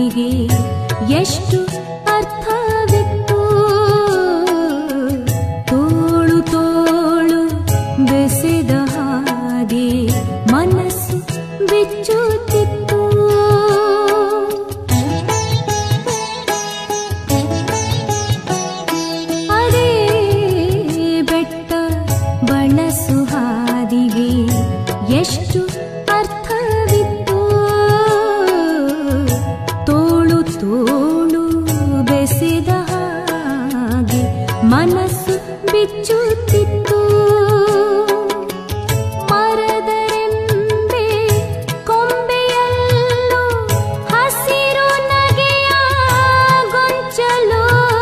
ಹಾದಿಗೆ ಎಷ್ಟು ಅರ್ಥವಿತ್ತು ತೋಳು ತೋಳು ಬೆಸೆದ ಹಾಗೆ ಮನಸ್ಸು ಬಿಚ್ಚುತ್ತಿತ್ತು ಅದೇ ಬೆಟ್ಟ ಬಳಸು ಹಾದಿಗೆ ಎಷ್ಟು ಅರ್ಥವಿತ್ತು ತೋಳು ತೋಳು ಬೆಸೆದ ಹಾಗೆ ಮನಸ್ಸು ಬಿಚ್ಚುತ್ತಿತ್ತು ಮರದರೆಂಬೆ ಕೊಂಬೆಯಲ್ಲೂ ಹಸಿರು ನಗೆಯ ಗೊಂಚಲು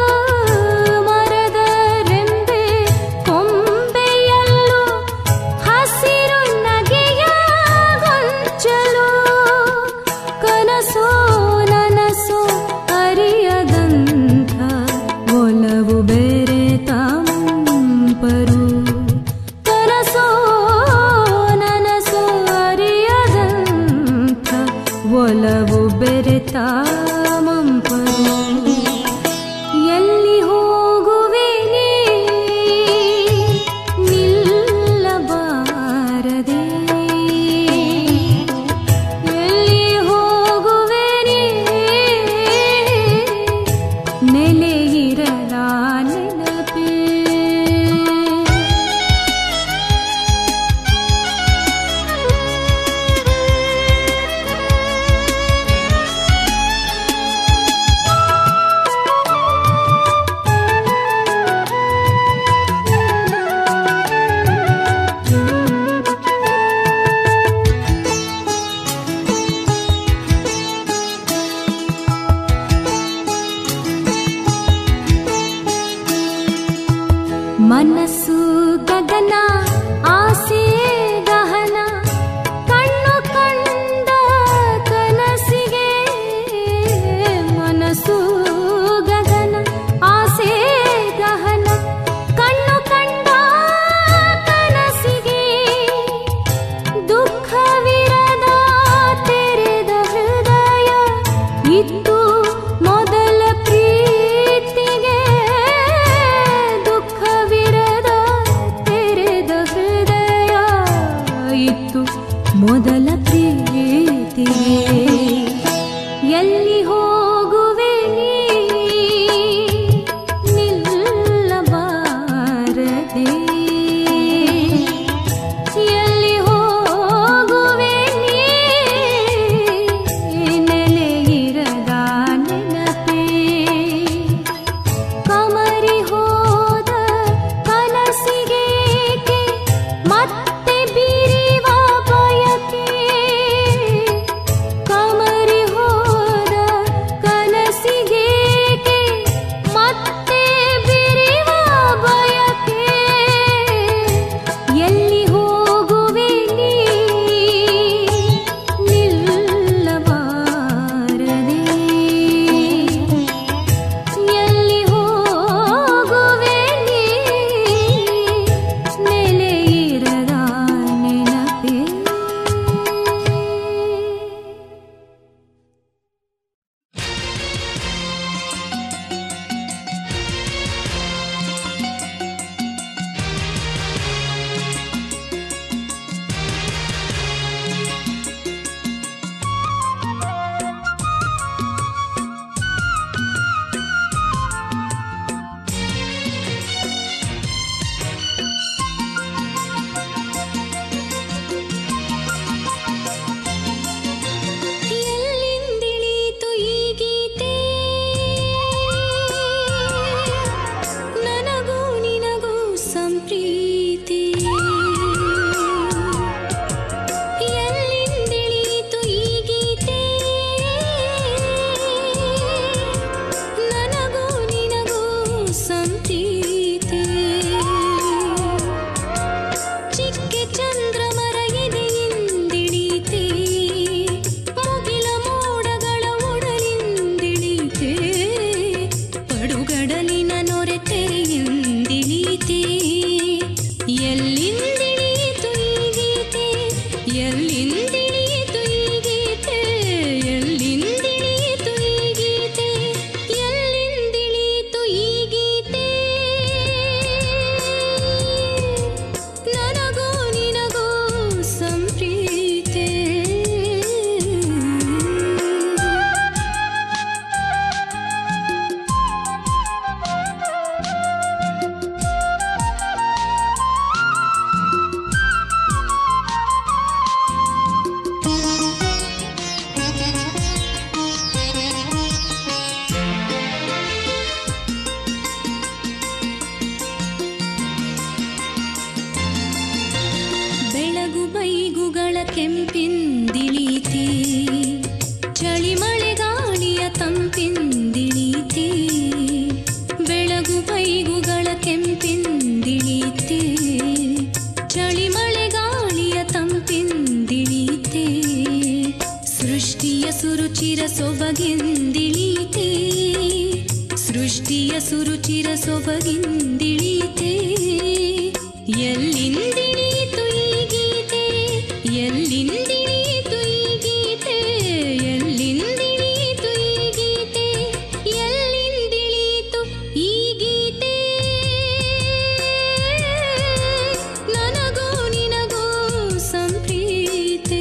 ಮರದರೆಂಬೆ ಕೊಂಬೆಯಲ್ಲೂ ಹಸಿರು ನಗೆಯ ಗೊಂಚಲು ಕನಸೋ ನನಸೋ ಅರಿಯದಂಥ ಒಲವು ಬೇರೆ ತಂಪರು ಕನಸೋ ನನಸೋ ಅರಿಯದಂಥ ಒಲವು ಬೆರೆತ ಮಂಪರು ಎಲ್ಲಿ ಹೋಗುವೆ ನೀ ನಿಲ್ಲಬಾರದೆ ಎಲ್ಲಿ ಹೋಗುವೆ ನೀ ನೆಲೆಯಿರಲ ನೆನಪೇ ಮನಸ್ಸು ಗಗನ ಆಸೆ ಗಹನ ಕಣ್ಣು ಕಂಡ ಕನಸಿಗೆ ಮನಸ್ಸು ಗಗನ ಆಸೆ ಗಹನ ಕಣ್ಣು ಕಂಡ ಕನಸಿಗೆ ದುಃಖವಿರದ ತೆರೆದ ಹೃದಯ ಇತ್ತು ಮೊದಲ ಪ್ರೀತಿಗೆ ದುಃಖವಿರದ ತೆರೆದ ಹೃದಯ ಇತ್ತು ಮೊದಲ ಪ್ರೀತಿಗೆ ಎಲ್ಲಿ ಹೋಗುವೆ ನೀ ನಿಲ್ಲಬಾರದೆ ಎಲ್ಲಿ ಹೋಗುವೆ ನೀ ನೆಲೆಯಿರದ ನೆನಪೇ ಕಮರಿ ಹೋದ ಕನಸಿಗೇಕೆ ಮತ್ತೆ ಬಿರಿವ ಬಯಕೆ ಕಮರಿ ಹೋದ ಕನಸಿಗೇಕೆ ಮತ್ತೆ ಬಿರಿವ ಬಯಕೆ ಬೈಗುಗಳ ಕೆಂಪಿಂದಿಳೀತಿ ಚಳಿ ಮಳೆಗಾಳಿಯ ತಂಪಿಂದಿಳೀತಿ ಬೆಳಗು ಬೈಗುಗಳ ಕೆಂಪಿಂದಿಳೀತಿ ಚಳಿ ಮಳೆಗಾಳಿಯ ತಂಪಿಂದಿಳೀತಿ ಸೃಷ್ಟಿಯ ಸುರುಚಿರ ಸೊಬಗಿಂದಿಳೀತಿ ಸೃಷ್ಟಿಯ ಸುರುಚಿರ ಸೊಬಗಿಂದಿಳೀತೆ ಎಲ್ಲಿಂದಿಳೀತು ಈ ಗೀತೆ ಎಲ್ಲಿಂದಿಳೀತು ಈ ಗೀತೆ ಎಲ್ಲಿಂದಿಳೀತು ಈ ಗೀತೆ ಎಲ್ಲಿಂದಿಳೀತು ಈ ಗೀತೆ ನನಗೂ ನಿನಗೂ ಸಂಪ್ರೀತೆ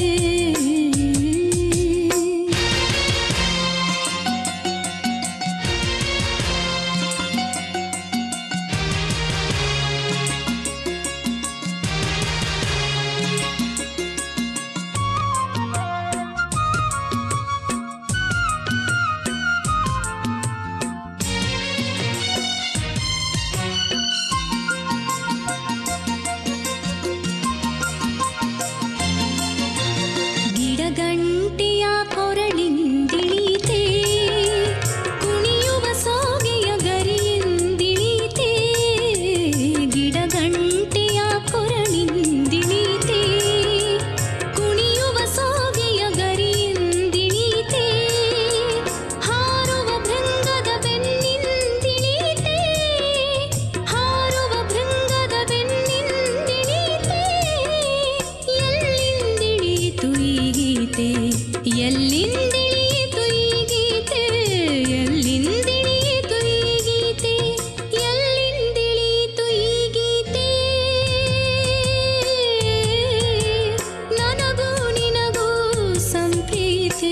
ಗಿಡಗಂಟಿಯ ಕೊರಳಿಂದಿಳೀತೆ ಕುಣಿಯುವ ಸೋಗೆಯ ಗರಿಯಿಂದಿಳೀತೆ ಗಿಡಗಂಟಿಯ ಕೊರಳಿಂದಿಳೀತೆ ಕುಣಿಯುವ ಸೋಗೆಯ ಗರಿಯಿಂದಿಳೀತೆ ಹಾರುವ ಭೃಂಗದ ಬೆನ್ನಿಂದಿಳೀತೆ ಹಾರುವ ಭೃಂಗದ ಬೆನ್ನಿಂದಿಳೀತೆ ಎಲ್ಲಿಂದಿಳೀತು ಈ ಗೀತೆ ಎಲ್ಲಿಂದಿಳೀತು ಈ ಗೀತೆ ಎಲ್ಲಿಂದಿಳೀತು ಈ ಗೀತೆ ಎಲ್ಲಿಂದಿಳೀತು ಈ ಗೀತೆ ನನಗೂ ನಿನಗೂ ಸಂಪ್ರೀತೆ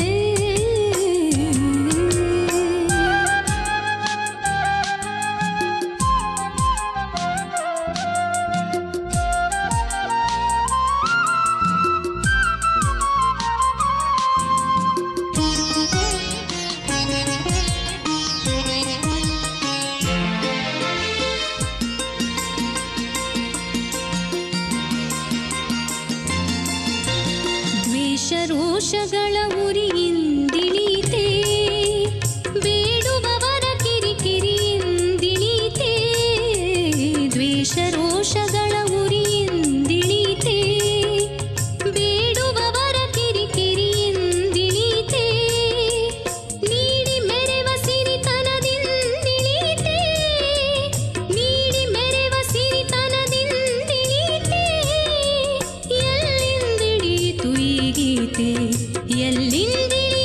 ದ್ವೇಷ ರೋಷಗಳ ಉರಿಯಿಂದಿಳೀತೆ ಬೇಡುವವರ ಕಿರಿಕಿರಿಯಿಂದಿಳೀತೆ ದ್ವೇಷ ರೋಷಗಳ ಉರಿಯಿಂದಿಳೀತೆ ಬೇಡುವವರ ಕಿರಿಕಿರಿಯಿಂದಿಳೀತೆ ನೀಡಿ ಮೆರೆವ ಸಿರಿತನದಿಂದಿಳೀತೆ ನೀಡಿ ಮೆರೆವ ಸಿರಿತನದಿಂದಿಳೀತೆ ಎಲ್ಲಿಂದಿಳೀತು ಈ ಗೀತೆ ಎಲ್ಲಿಂದಿಳೀತು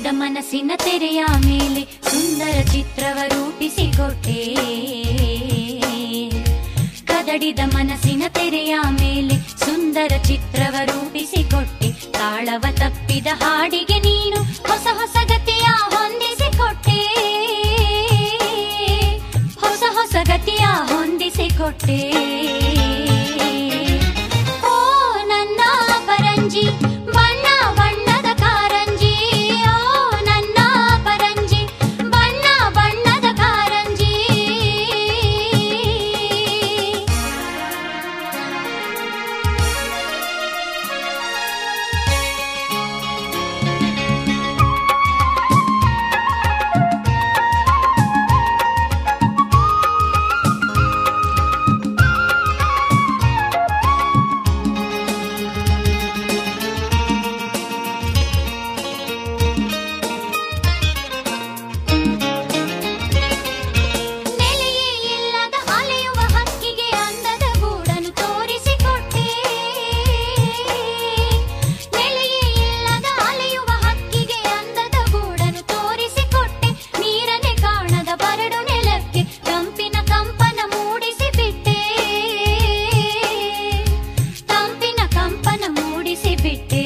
ಮನಸ್ಸಿನ ತೆರೆಯ ಮೇಲೆ ಸುಂದರ ಚಿತ್ರವ ರೂಪಿಸಿಕೊಟ್ಟೆ ಕದಡಿದ ಮನಸ್ಸಿನ ತೆರೆಯ ಮೇಲೆ ಸುಂದರ ಚಿತ್ರವ ರೂಪಿಸಿಕೊಟ್ಟೆ ತಾಳವ ತಪ್ಪಿದ ಹಾಡಿಗೆ ನೀನು ಹೊಸ ಹೊಸ ಗತಿಯ ಹೊಂದಿಸಿಕೊಟ್ಟೆ ಹೊಸ ಹೊಸ ಗತಿಯ ಹೊಂದಿಸಿಕೊಟ್ಟೆ ಓ ನನ್ನ ಪರಂಜಿ ಬಣ್ಣ ಬಣ್ಣದ ಕಾರಂಜಿ ಓ ನನ್ನ ಪರಂಜಿ ಬಣ್ಣ ಬಣ್ಣದ ಕಾರಂಜಿ ನೆಲೆಯೇ ಇಲ್ಲದ ಅಲೆಯುವ ಹಕ್ಕಿಗೆ ಅಂದದ ಗೂಡನ್ನು ತೋರಿಸಿಕೊಟ್ಟೆ ನೆಲೆಯೇ ಇಲ್ಲದ ಅಲೆಯುವ ಹಕ್ಕಿಗೆ ಅಂದದ ಗೂಡನ್ನು ತೋರಿಸಿಕೊಟ್ಟೆ ನೀರನೆ ಕಾಣದ ಬರಡು ನೆಲಕ್ಕೆ ತಂಪಿನ ಕಂಪನ ಮೂಡಿಸಿಬಿಟ್ಟೆ ತಂಪಿನ ಕಂಪನ ಮೂಡಿಸಿಬಿಟ್ಟೆ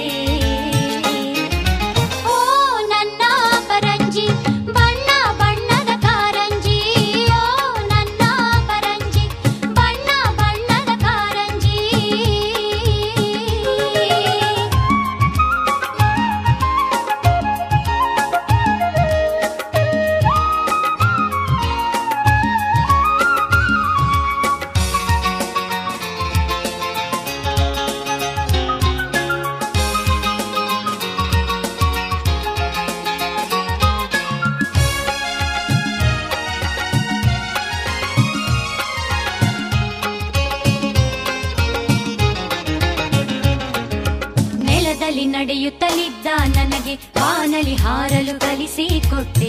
ಓ ನನ್ನ ಪರಂಜಿ ಬಣ್ಣ ಬಣ್ಣದ ಕಾರಂಜಿ ಓ ನನ್ನ ಪರಂಜಿ ಬಣ್ಣ ಬಣ್ಣದ ಕಾರಂಜಿ ನೆಲದಲ್ಲಿ ನಡೆಯುತ್ತಲಿದ್ದ ನನಗೆ ಬಾನಲಿ ಹಾರಲು ಕಲಿಸಿಕೊಟ್ಟೆ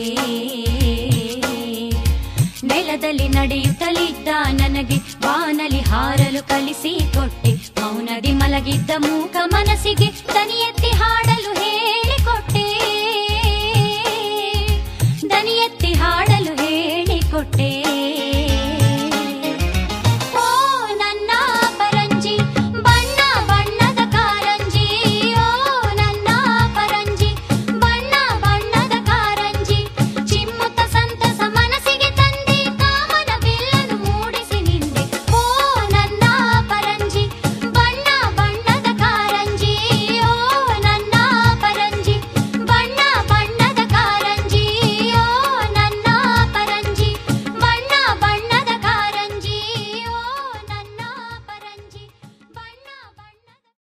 ನೆಲದಲ್ಲಿ ನಡೆಯುತ್ತಲಿದ್ದ ನನಗೆ ಬಾನಲಿ ಹಾರಲು ಕಲಿಸಿಕೊಟ್ಟೆ ಮೌನದಿ ಮಲಗಿದ್ದ ಮೂಕ ಮನಸ್ಸಿಗೆ ದನಿ ಎತ್ತಿ ಹಾಡಲು ಹೇಳಿಕೊಟ್ಟೆ ದನಿ ಎತ್ತಿ ಹಾಡಲು ಹೇಳಿಕೊಟ್ಟೆ ಓ ನನ್ನ ಪರಂಜಿ ಬಣ್ಣ ಬಣ್ಣದ ಕಾರಂಜಿ ಓ ನನ್ನ ಪರಂಜಿ ಬಣ್ಣ ಬಣ್ಣದ ಕಾರಂಜಿ ಚಿಮ್ಮುತ್ತ ಸಂತಸ ಮನಸ್ಸಿಗೆ ತಂದೆ ಕಾಮನ ಬಿಲ್ಲನ್ನು ಮೂಡಿಸಿ ನಿಂದೆ ಓ ನನ್ನ ಪರಂಜಿ ಬಣ್ಣ ಬಣ್ಣದ ಕಾರಂಜಿ ಓ ನನ್ನ ಪರಂಜಿ ಬಣ್ಣ ಬಣ್ಣದ ಕಾರಂಜಿ ಓ ನನ್ನ ಪರಂಜಿ ಬಣ್ಣ ಬಣ್ಣದ ಕಾರಂಜಿ ಓ ನನ್ನ ಪರಂಜಿ ಬಣ್ಣ ಬಣ್ಣದ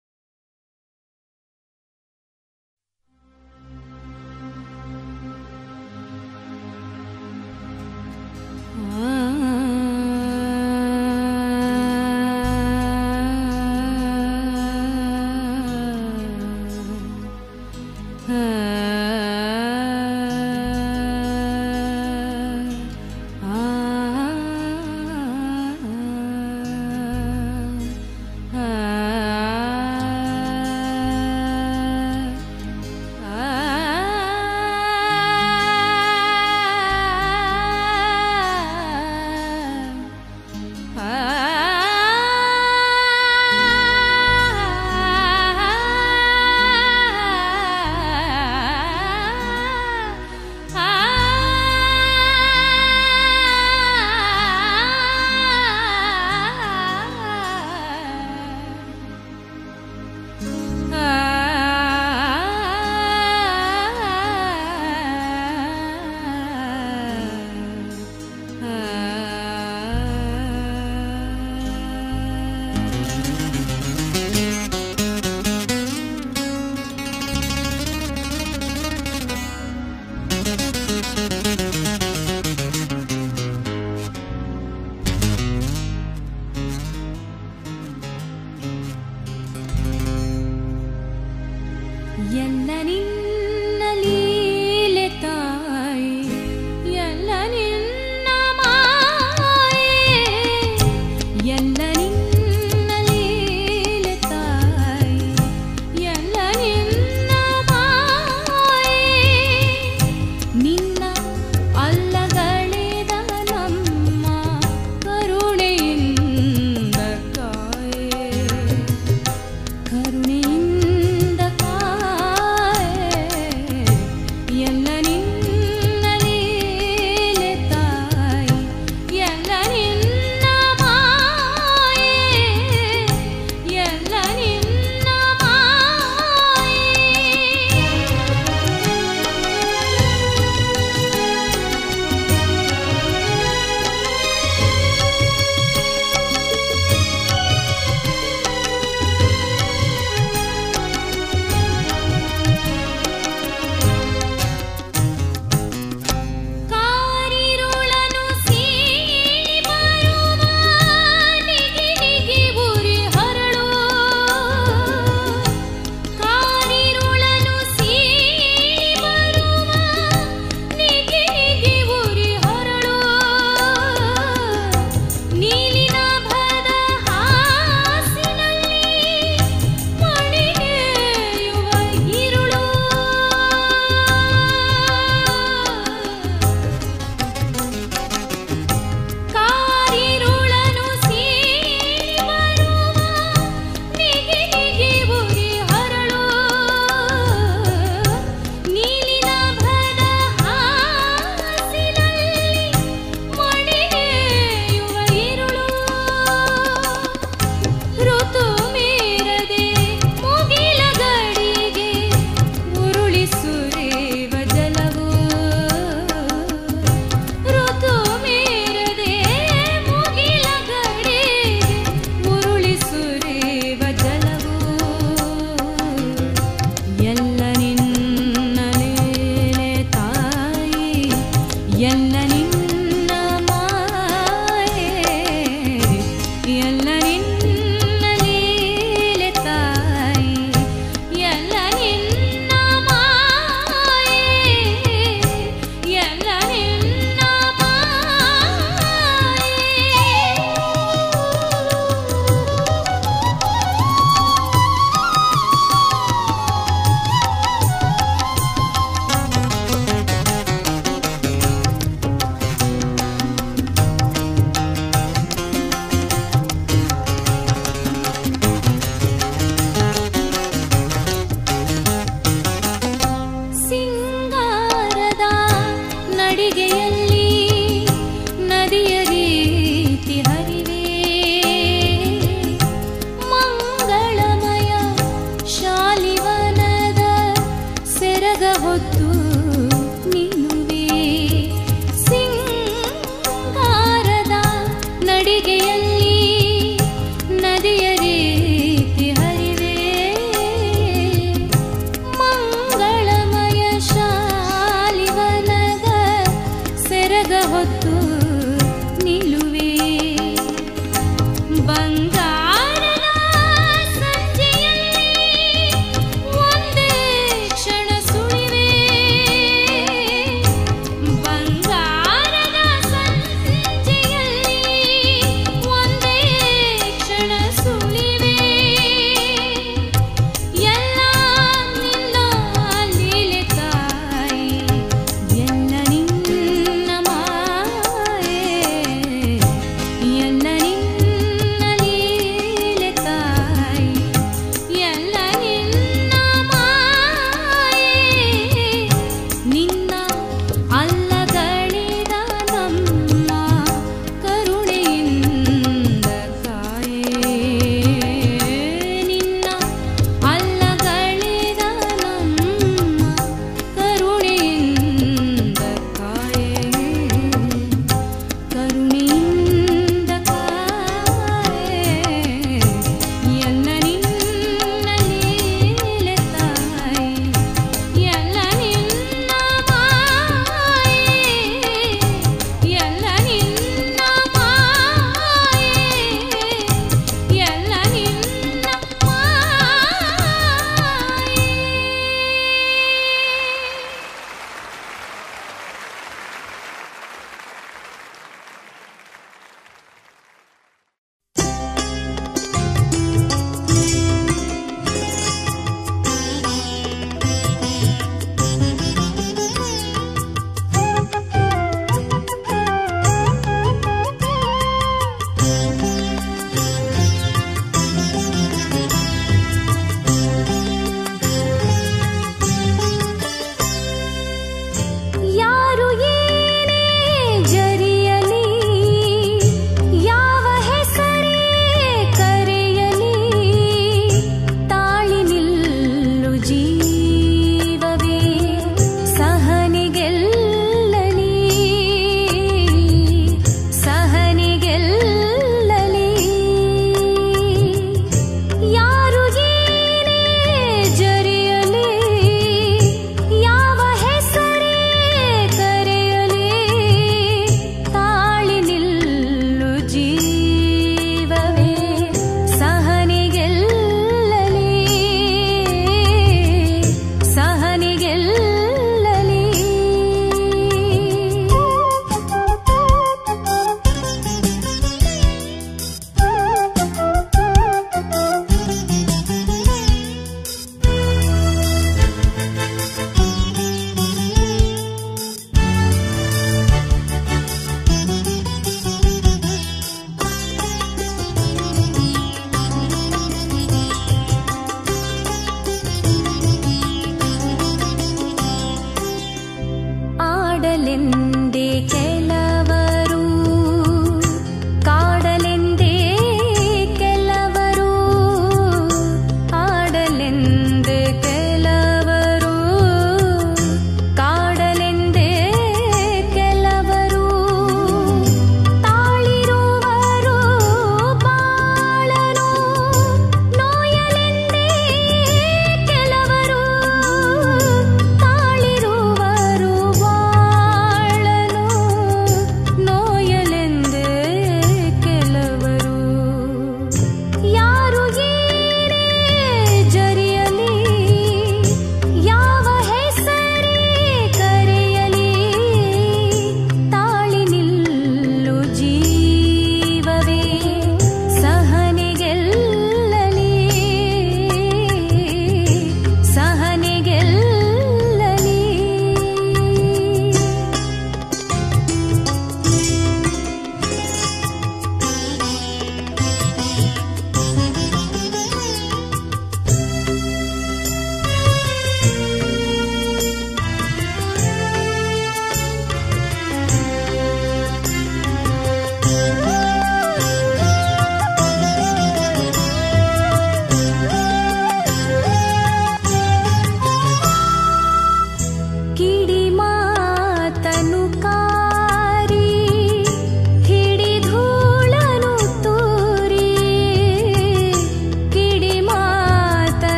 ಎಲ್ಲ ನಿನ್ನ ಲೀಲೆ ತಾಯಿ ಎಲ್ಲ ನಿನ್ನ ಮಾಯೆ ಎಲ್ಲ ನಿನ್ನ ಲೀಲೆ ತಾಯಿ ಎಲ್ಲ ನಿನ್ನ ಮಾಯೆ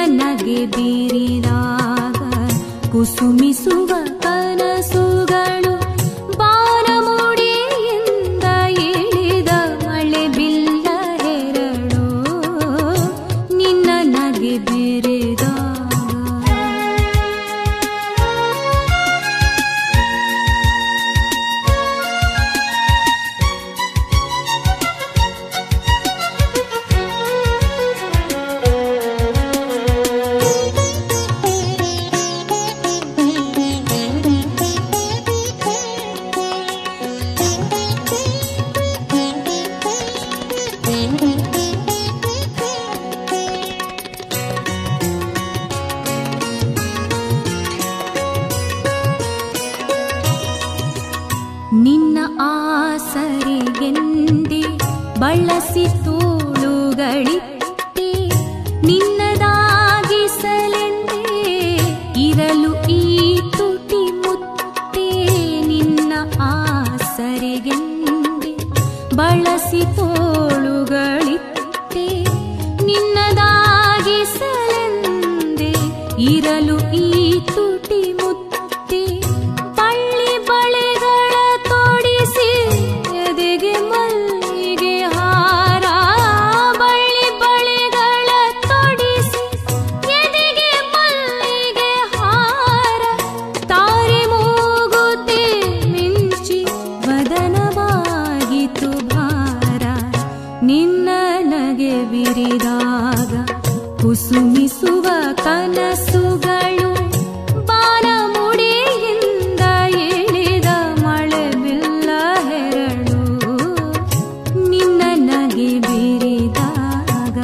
ನಗೆ ಬೀರಿದಾಗ ಕುಸುಮಿಸುವ ಕನಸುಗಳು ಬಾನಮುಡಿಯಿಂದ ಇಳಿದ ಮಳೆ ಬಿಲ್ಲ ಹೆರಳು ನಿನ್ನ ನಗೆ ಬೀರಿದಾಗ ನಿನ್ನ ಆಸರಿಗೆಂದೆ ಬಳಸಿ ತೋಳುಗಳಿಟ್ಟೆ ನಿನ್ನದಾಗಿಸಲೆಂದೇ ಇರಲು ಈ ತುಟಿ ಮುತ್ತೆ ನಿನ್ನ ಆಸರಿಗೆಂದೆ ಬಳಸಿ ತೋಳುಗಳಿಟ್ಟೆ ನಿನ್ನದಾಗಿಸಲೆಂದೆ ಇರಲು ಈ ತುಟಿ ಮುತ್ತೆ ಬಳ್ಳಿ ಬಳೆಗಳ ತೊಡಿಸಿ ಎದೆಗೆ ಮಲ್ಲಿಗೆ ಹಾರ ಬಳ್ಳಿ ಬಳೆಗಳ ತೊಡಿಸಿ ಎದೆಗೆ ಮಲ್ಲಿಗೆ ಹಾರ ತಾರೆ ಮೂಗುತಿ ಮಿಂಚಿ ವದನವಾಗಿತು ಭಾರ ನಿನ್ನ ನಗೆ ಬಿರಿದಾಗ ಕುಸುಮಿಸುವ ಕನಸುಗಳು ಬಾನ ಮುಡಿಯಿಂದ ಇಳಿದ ಮಳೆ ಬಿಲ್ಲ ಹೆರಳು ನಿನ್ನ ನಗೆ ಬೀರಿದಾಗ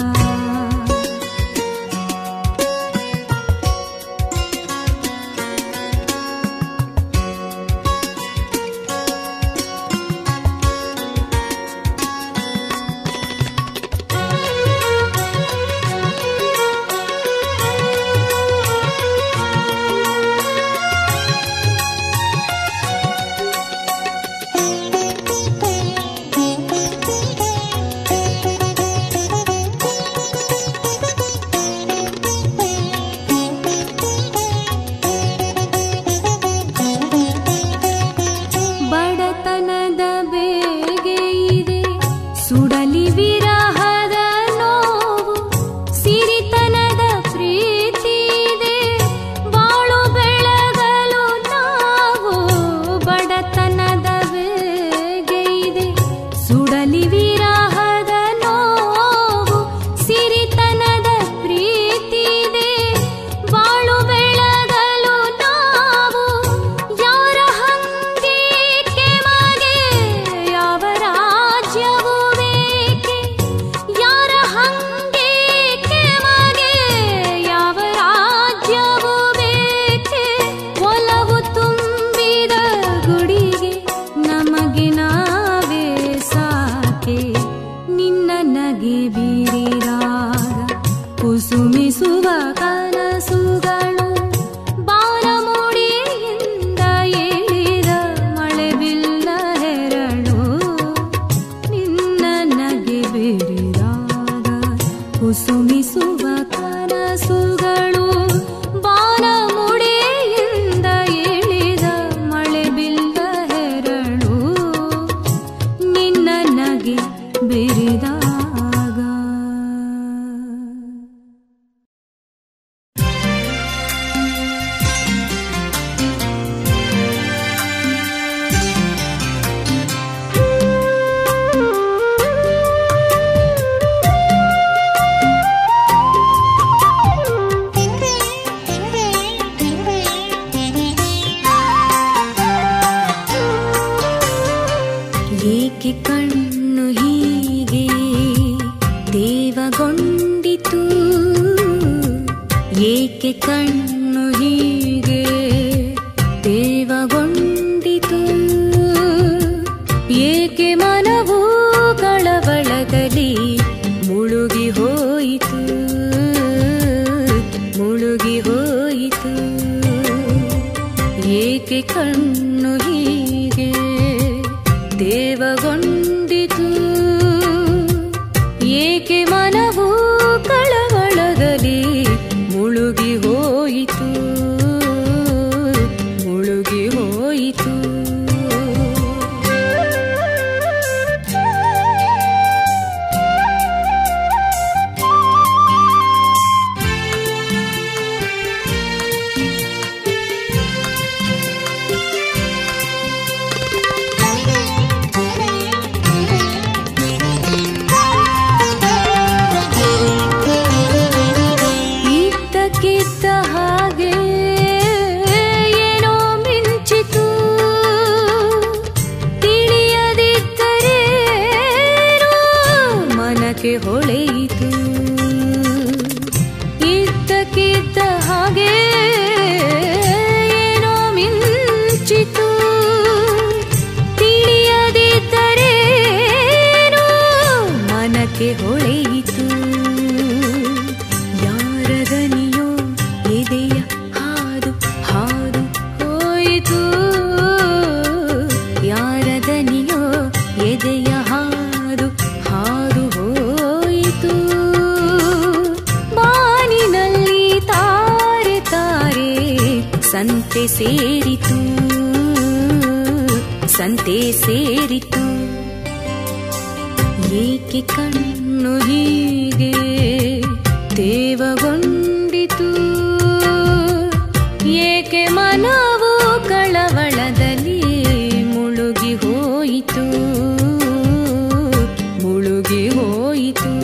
ಬಡತನದ ಬೇಗೆ ಇದೆ ಸುಡಲಿ ವಿರಹದ ನೋವು ಸಿರಿತನದ ಪ್ರೀತಿ ಇದೆ ಬಾಳು ಬೆಳಗಲು ನಾವು ಬಡತನದ ಬೇಗೆ ಇದೆ ಸುಡಲಿ ವಿರಹದ ನೋವು ಸಿರಿತನದ ಪ್ರೀತಿ ಇದೆ ಬಾಳು ಬೆಳಗಲು ನಾವು ಯಾರ ಹಂಗೆ ಕೆಮಗೆ ಯಾವ ರಾಜ್ಯವು ಬೇಕೆ ಯಾರ ಹಂಗೆ ಕೆಮಗೆ ಯಾವ ರಾಜ್ಯವು ಬೇಕೆ ಒಲವು ತುಂಬಿದ ಗುಡಿಗೆ ನಮಗೆ ನಾವೇ ಸಾಕೆ ನಿನ್ನ ನಗೆ ಬೀರಿದಾಗ ಕುಸುಮಿಸುವ ಕನಸುಗಳು ಬಾನ ಮುಡಿಯಿಂದ ಇಳಿದ ಮಳೆ ಬಿಲ್ಲ ಹೆರಳು ನಿನ್ನ ನಗೆ ಬೀರಿದಾಗ ಕುಸುಮಿಸುವ ಕನಸುಗಳು ಬಾನ ಮುಡಿಯಿಂದ ಇಳಿದ ಮಳೆ ಬಿಲ್ಲ ಹೆರಳು ನಿನ್ನ ನಗೆ ಬಿರಿದಾಗ ಏಕೆ ಕಣ್ಣು ಹೀಗೆ ದೇವಗೊಂಡಿತು ಏಕೆ ಕಣ್ಣು ಹೀಗೆ ದೇವಗೊಂಡಿತು ಏಕೆ ಮನವು ಕಳವಳದಲ್ಲಿ ಮುಳುಗಿ ಹೋಯಿತು ಮುಳುಗಿ ಹೋಯಿತು ಏಕೆ ಕಣ್ಣು ಹೀಗೆ ದೇವಗೊಂಡಿತು ಏಕೆ ಮನವು ಕಳವಳದಲ್ಲಿ ಸಂತೆ ಸೇರಿತು ಸಂತೆ ಸೇರಿತು ಏಕೆ ಕಣ್ಣು ಹೀಗೆ ತೇವಗೊಂಡಿತು ಏಕೆ ಮನವು ಕಳವಳದಲ್ಲಿ ಮುಳುಗಿ ಹೋಯಿತು ಮುಳುಗಿ ಹೋಯಿತು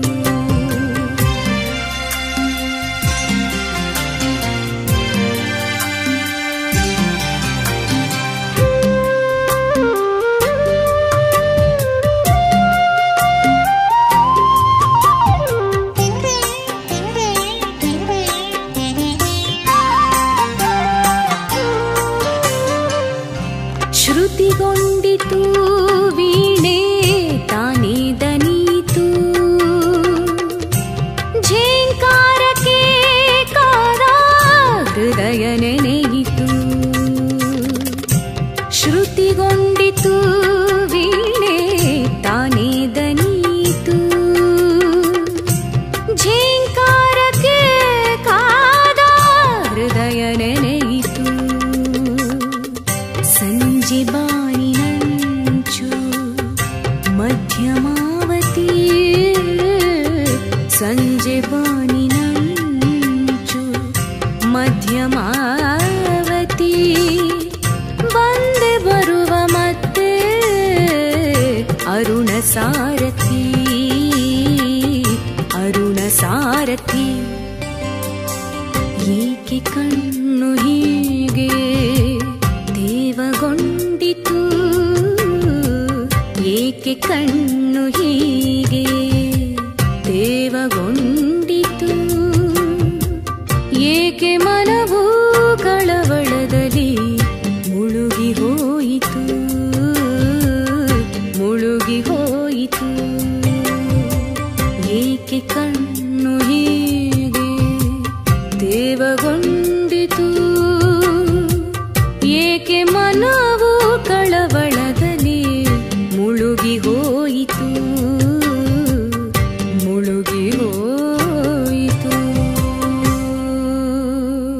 ಶ್ರುತಿಗೊಂಡಿತು ವೀಣೆ ತಾನೇ ದನೀತು ಝೇಂಕಾರಕ್ಕೆ ಕಾದ ಹೃದಯ ನೆನೆಯಿತು ಶ್ರುತಿಗೊಂಡಿತು ವೀಣೆ ತಾನೇ ದನೀತು ಝೇಂಕಾರಕ್ಕೆ ಕಾದ ಹೃದಯ ನೆನೆಯಿತು ಸಂಜೆ ಬಾನಿನಂಚು ಮಧ್ಯಮಾವತಿ ಸಂಜೆ ಬಾನಿನಂಚು ಮಧ್ಯಮಾವತಿ ಬಂದೆ ಬರುವ ಮತ್ತೆ ಅರುಣ ಸಾರಥಿ ಅರುಣ ಸಾರಥಿ ಏಕೆ ಕಣ್ಣು ಹೀಗೆ ದೇವಗೊಂಡಿತು ಏಕೆ ಕಣ್ಣು ಹೀಗೆ ದೇವಗೊಂಡಿತು ಏಕೆ ಮನವು ಕಳವಳದಲ್ಲಿ ಮುಳುಗಿ ಹೋಯಿತು ಮುಳುಗಿ ಹೋಯಿತು ಏಕೆ ಕಣ್ಣು ಹೀಗೆ ದೇವಗೊಂಡಿತು ಏಕೆ ಮನವು ಕಳವಳದಲ್ಲಿ ಮುಳುಗಿ ಹೋಯಿತು ಮುಳುಗಿ ಹೋಯಿತು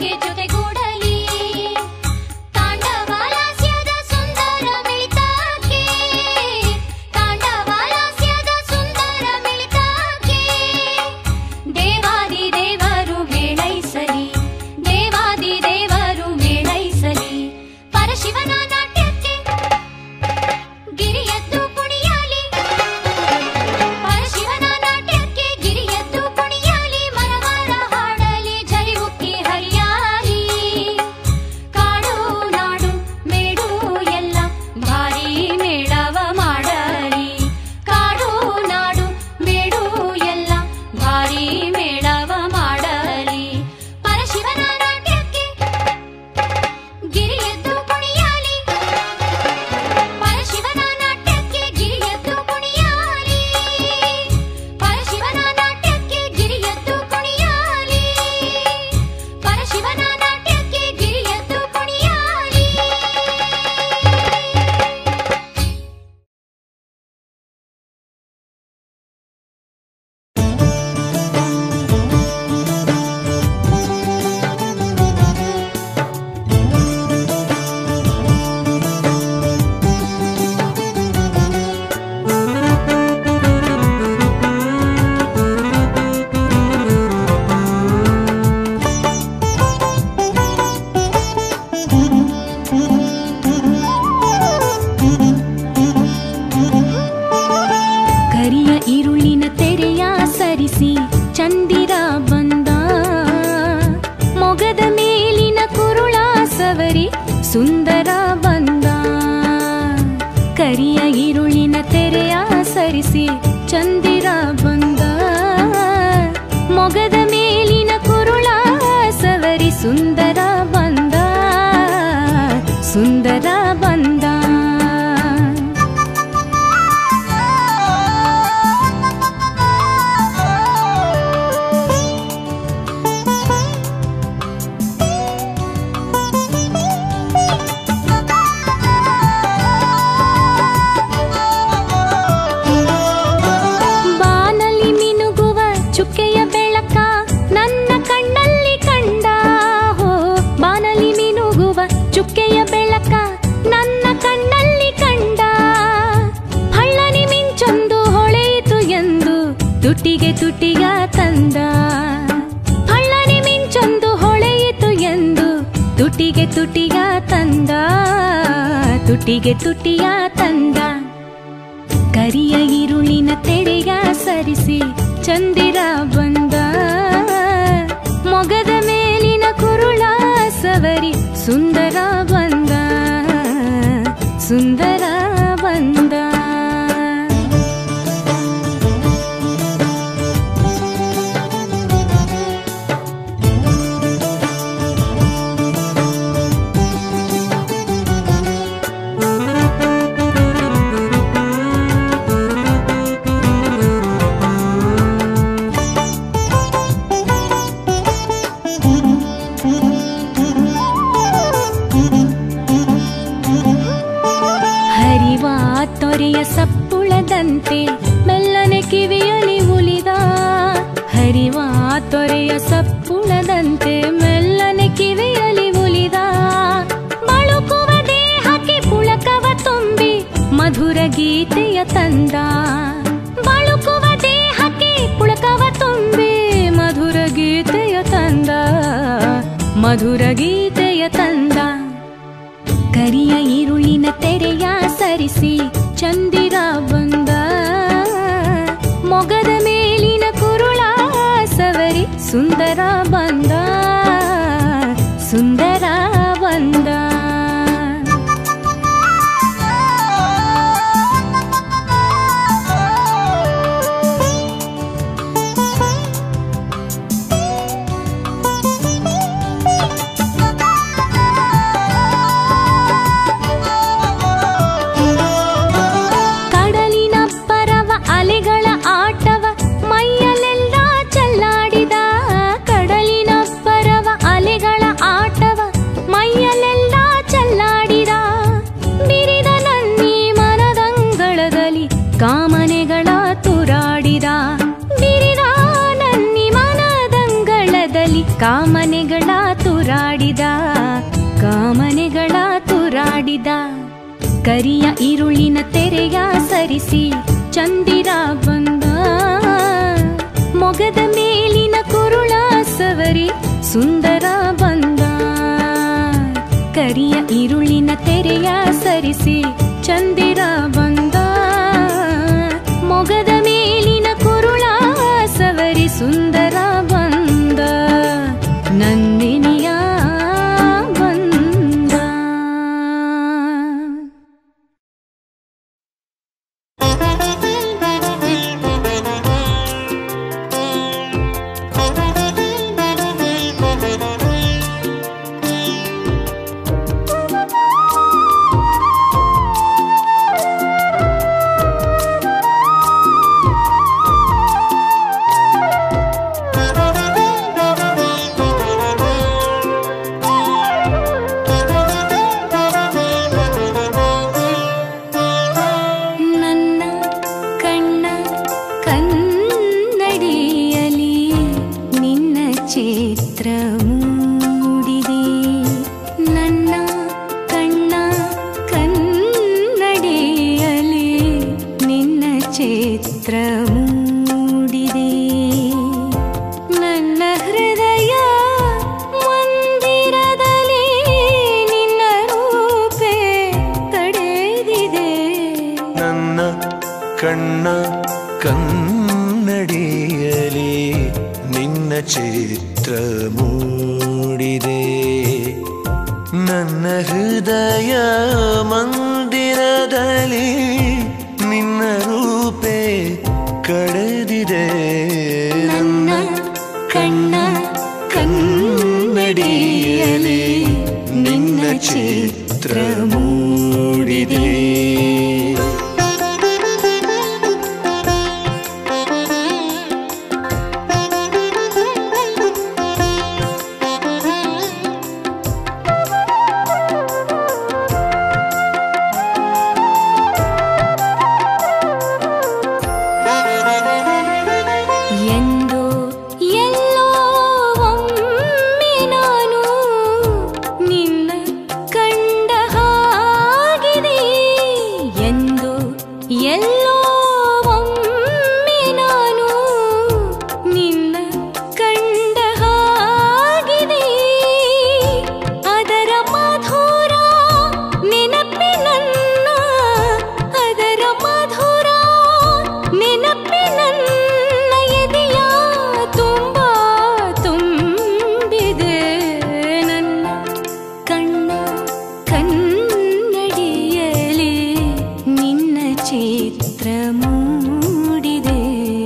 ಜೊತೆಗೂಡಲಿ ತಾಂಡವಾಲಾಸ್ಯದ ಸುಂದರ ಮಿಳಿತಕ್ಕೆ ತಾಂಡವಾಲಾಸ್ಯದ ಸುಂದರ ಮಿಳಿತಕ್ಕೆ ದೇವಾದಿ ದೇವರು ಮೇಳೈಸಲಿ ದೇವಾದಿ ದೇವರು ಮೇಳೈಸಲಿ ಪರಶಿವನ ನಾಟ್ಯಕ್ಕೆ ಗಿರಿಯದ್ದು ಕುಣಿಯಲಿ ಪರಶಿವನ ನಾಟ್ಯಕ್ಕೆ ಗಿರಿಯದ್ದು ಕುಣಿಯಲಿ ಮರವಾರ ಹಾಡಲಿ ಜರಿವುಕ್ಕಿ ಹರಿಯಾಲಿ ಕಾಡು ನಾಡು ಮೇಡು ಎಲ್ಲ ಭಾರಿ ಮೇಳವ ಮಾಡಲಿ ಕಾಡು ನಾಡು ಮೇಡು ಎಲ್ಲ ಭಾರಿ ಮೇಳವ ಮಾಡಲಿ ಪರಶಿವನ ನಾಟ್ಯಕ್ಕೆ ಗಿರಿಯದ್ದು ಕುಣಿಯಲಿ ಪರಶಿವನ ನಾಟ್ಯಕ್ಕೆ ಗಿರಿಯದ್ದು ಕುಣಿಯಾಲಿ ಪರಶಿವನ ನಾಟ್ಯಕ್ಕೆ ಗಿರಿಯದ್ದು ಕುಣಿಯಾಲಿ ಪರಶಿವನ ನಾಟ್ಯಕ್ಕೆ ಗಿರಿಯದ್ದು ಕುಣಿಯಾಲಿ ಕರಿಯ ಈರುಳ್ಳಿನ ತೆರೆಯ ಸರಿಸಿ ಚಂದಿರ ಬಂದ ಮೊಗದ ಮೇಲಿನ ಕುರುಳ ಸವರಿ ಸುಂದರ ಬಂದ ಕರಿಯ ಈರುಳ್ಳಿನ ತೆರೆಯ ಸರಿಸಿ ಚಂದಿರ ಬಂದ ಮೊಗದ ಮೇಲಿನ ಕುರುಳ ಸವರಿ ಸುಂದರ ಬಂದ ಸುಂದರ ಬಂದ ಬಾನಲ್ಲಿ ಮಿನುಗುವ ಚುಕ್ಕೆಯ ಬೆಳಕ ನನ್ನ ಕಣ್ಣಲ್ಲಿ ಕಂಡ ಹೋ ಬಾನಲ್ಲಿ ಮಿನುಗುವ ಚುಕ್ಕೆಯ ಬೆಳಕ ನನ್ನ ಕಣ್ಣಲ್ಲಿ ಕಂಡ ಹಳ್ಳನಿ ಮಿಂಚೊಂದು ಹೊಳೆಯಿತು ಎಂದು ತುಟಿಗೆ ತುಟಿಗ ತಂದ ಹಳ್ಳನಿ ಮಿಂಚೊಂದು ಹೊಳೆಯಿತು ಎಂದು ತುಟಿಗೆ ತುಟಿಗ ತಂದ ತುಟಿಗೆ ತುಟಿಯ ತಂದ ಕರಿಯ ಈರುಳಿನ ತೆರೆಯ ಸರಿಸಿ ಚಂದಿರ ಬಂದ ಮೊಗದ ಮೇಲಿನ ಕುರುಳ ಸವರಿ ಸುಂದರ ಬಂದ ಸುಂದರ ಬಂದ ಹರಿವ ತೊರೆಯ ಸಪ್ಪುಳದಂತೆ ಮೆಲ್ಲನೆ ಕಿವಿಯಲಿ ಉಳಿದ ಹರಿವ ತೊರೆಯ ಸಪ್ಪುಳದಂತೆ ಮೆಲ್ಲನೆ ಕಿವಿಯಲಿ ಉಳಿದ ಬಳುಕುವ ದೇಹಕ್ಕೆ ಪುಳಕವ ತುಂಬಿ ಮಧುರ ಗೀತೆಯ ತಂದ ಬಳುಕುವ ದೇಹಕ್ಕೆ ಪುಳಕವ ತುಂಬಿ ಮಧುರ ಗೀತೆಯ ತಂದ ಮಧುರ ಗೀತೆಯ ತಂದ ಕರಿಯ ಈರುಳಿನ ತೆರೆಯ ಸರಿಸಿ ಚಂದಿರ ಬಂದ ಮೊಗದ ಮೇಲಿನ ಕುರುಳ ಸವರಿ ಸುಂದರ ಬಂದ ಸುಂದರ ಬಂದ ಕಡಲಿನ ಪರವ ಅಲೆಗಳ ಆಟವ ಮೈಯಲೆಲ್ಲ ಚೆಲ್ಲಾಡಿದ ಕಡಲಿನ ಪರವ ಅಲೆಗಳ ಆಟವ ಹಾಡಿದ ಕಾಮನೆಗಳ ತುರಾಡಿದ ಕರಿಯ ಇರುಳಿನ ತೆರೆಯ ಸರಿಸಿ ಚಂದಿರ ಬಂದ ಮೊಗದ ಮೇಲಿನ ಕುರುಳ ಸವರಿ ಸುಂದರ ಬಂದ ಕರಿಯ ಇರುಳಿನ ತೆರೆಯ ಸರಿಸಿ ಚಂದಿರ ಬಂದ ಮೊಗದ ಮೇಲಿನ ಕುರುಳ ಸವರಿ ಸುಂದರ ಬಂದ ನಂದಿನಿಯ ಬಂದ ನನ್ನ ಕಣ್ಣ ಕನ್ನಡಿಯಲಿ ನಿನ್ನ ಚಿತ್ರ ಮೂಡಿದೆ ನನ್ನ ಕಣ್ಣ ಕನ್ನಡಿಯಲಿ ನಿನ್ನ ಚಿತ್ರ ಮೂಡಿದೆ ನನ್ನ ಹೃದಯ ಮಂದಿರದಲ್ಲಿ ನಿನ್ನ ರೂಪೆ ತಡೆದಿದೆ ನನ್ನ ಕಣ್ಣ ಕನ್ನಡಿಯಲಿ ನಿನ್ನ ಚಿತ್ರ ಮೂಡಿದೆ ನನ್ನ ಹೃದಯ ಮಂದಿರದಲ್ಲಿ ನಿನ್ನ ರೂಪೆ ಕಳೆದಿದೆ ನನ್ನ ಕಣ್ಣ ಕನ್ನಡಿಯಲಿ ನಿನ್ನ ಚಿತ್ರ ಮೂಡಿದೆ ಎಂದು ಎಲ್ಲೋ ಒಮ್ಮೆ ನಾನು ನಿನ್ನ ಕಂಡ ಹಾಗಿದೆ ಎಂದು ಎಲ್ಲೋ ಒಮ್ಮೆ ನಾನು ನಿನ್ನ ಕಂಡ ಹಾಗಿದೆ ಅದರ ಮಧುರ ನೆನಪಿನನ್ನ ಅದರ ಮಧುರ ನೆನಪಿನನ್ನ ಎದೆಯ ತುಂಬ ತುಂಬಿದೆ ನನ್ನ ಕಣ್ಣ ಕನ್ನಡಿಯಲಿ ನಿನ್ನ ಚಿತ್ರ ಮೂಡಿದೆ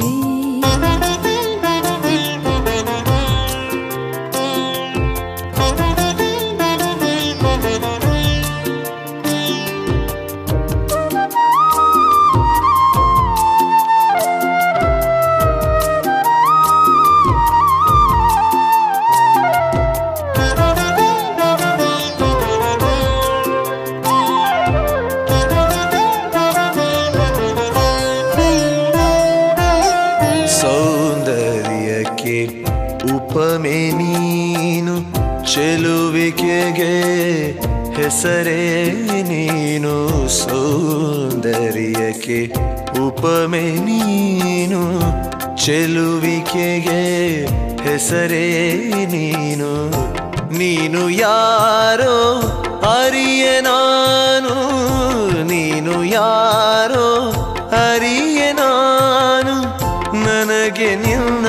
ಸೌಂದರ್ಯಕ್ಕೆ ಉಪಮೆ ನೀನು ಚೆಲುವಿಕೆಗೆ ಹೆಸರೇ ನೀನು ಸೌಂದರ್ಯಕ್ಕೆ ಉಪಮೆ ನೀನು ಚೆಲುವಿಕೆಗೆ ಹೆಸರೇ ನೀನು ನೀನು ಯಾರೋ ಅರಿಯ ನಾನು ನೀನು ಯಾರೋ ಅರಿಯ ನಾನು ನನಗೆ ನಿನ್ನ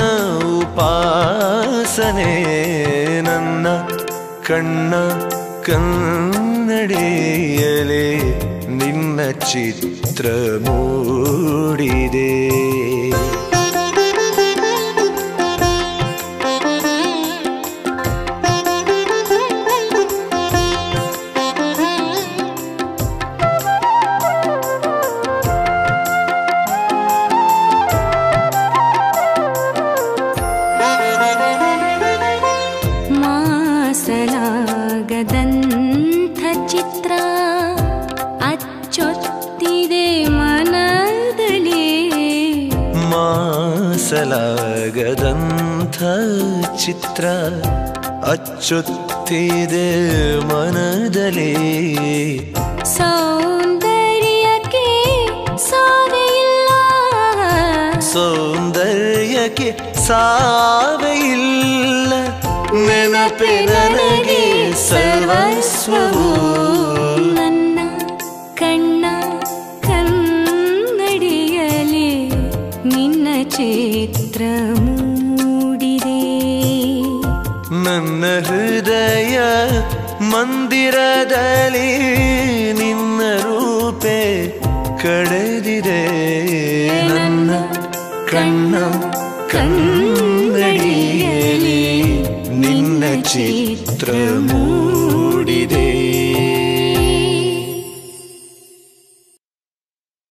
ಉಪಾಸನೆ ನನ್ನ ಕಣ್ಣ ಕನ್ನಡಿಯಲೆ ನಿನ್ನ ಚಿತ್ರ ಮೂಡಿದೆ ಮಾಸಲಾಗದಂಥ ಚಿತ್ರ ಅಚ್ಚೊತ್ತಿದೆ ಮನದಲ್ಲಿ ಮಾಸಲಾಗದಂಥ ಚಿತ್ರ ಅಚ್ಚೊತ್ತಿದೆ ಮೂಡುತ್ತಿದೆ ಮನದಲ್ಲಿ ಸೌಂದರ್ಯಕ್ಕೆ ಸಾವಿಲ್ಲ ಸೌಂದರ್ಯಕ್ಕೆ ಸಾವೇ ಇಲ್ಲ ನೆನಪೆ ನನಗೆ ಸರ್ವಸ್ವವು ನನ್ನ ಕಣ್ಣ ಕನ್ನಡಿಯಲಿ ನಿನ್ನ ಚಿತ್ರ ಮೂಡಿದೆ ನನ್ನ ಹೃದಯ ಮಂದಿರದಲ್ಲಿ ನಿನ್ನ ರೂಪೆ ಕಳೆದಿದೆ ನನ್ನ ಕಣ್ಣ ಕನ್ನಡಿಯಲ್ಲಿ ನಿನ್ನ ಚಿತ್ರ ಮೂಡಿದೆ